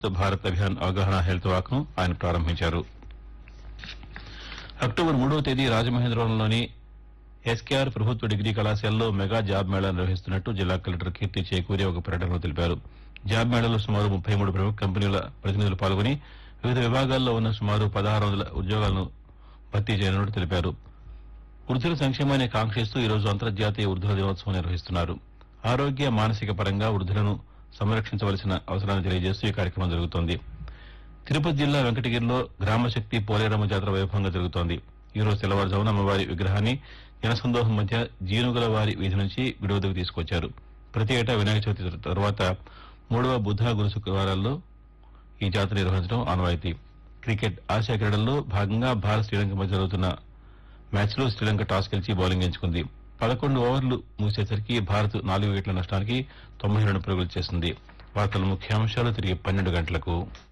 భారత్ అభియాన్ అవగాహన health walk ను ఆయన ప్రారంభించారు అక్టోబర్ మూడవ తేదీ రాజమహేంద్రవరంలోని ఎస్కేఆర్ ప్రభుత్వ డిగ్రీ కళాశాలలో మెగా జాబ్ మేళా నిర్వహిస్తున్నట్టు జిల్లా కలెక్టర్ కీర్తి చేకూరి ఒక ప్రకటనలో తెలిపారు జాబ్ మేళాలో సుమారు ముప్పై మూడు ప్రముఖ కంపెనీల ప్రతినిధులు పాల్గొని వివిధ విభాగాల్లో ఉన్న సుమారు పదహారు వందల ఉద్యోగాలను భర్తీ చేయనున్నట్టు తెలిపారు వృద్ధుల సంక్షేమాన్ని కాంక్షిస్తూ ఈ రోజు అంతర్జాతీయ వృద్ధుల దినోత్సవం నిర్వహిస్తున్నారు ఆరోగ్య మానసిక పరంగా వృద్ధులను సంరక్షించవలసిన అవసరాన్ని తెలియజేస్తూ ఈ కార్యక్రమం జరుగుతోంది తిరుపతి జిల్లా వెంకటగిరిలో గ్రామశక్తి పోలేరమ్మ జాతర వైభవంగా జరుగుతోంది ఈ రోజు తెల్లవారుజామున అమ్మవారి విగ్రహాన్ని జనసందోహం మధ్య జీనుగల వారి వీధి నుంచి గుడి వద్దకు తీసుకొచ్చారు ప్రతి ఏటా వినాయక చవితి తర్వాత మూడవ బుధ గురు శుక్రవారాల్లో ఈ జాతర నిర్వహించడం ఆనవాయితీ క్రికెట్ ఆసియా క్రీడల్లో భాగంగా భారత్ శ్రీలంక మధ్య జరుగుతున్న మ్యాచ్లో శ్రీలంక టాస్ గెలిచి బౌలింగ్ ఎంచుకుంది పదకొండు ఓవర్లు ముగిసేసరికి భారత్ నాలుగు వికెట్ల నష్టానికి తొంభై రెండు పరుగులు చేసింది వార్తల ముఖ్యాంశాలు తిరిగి పన్నెండు గంటలకు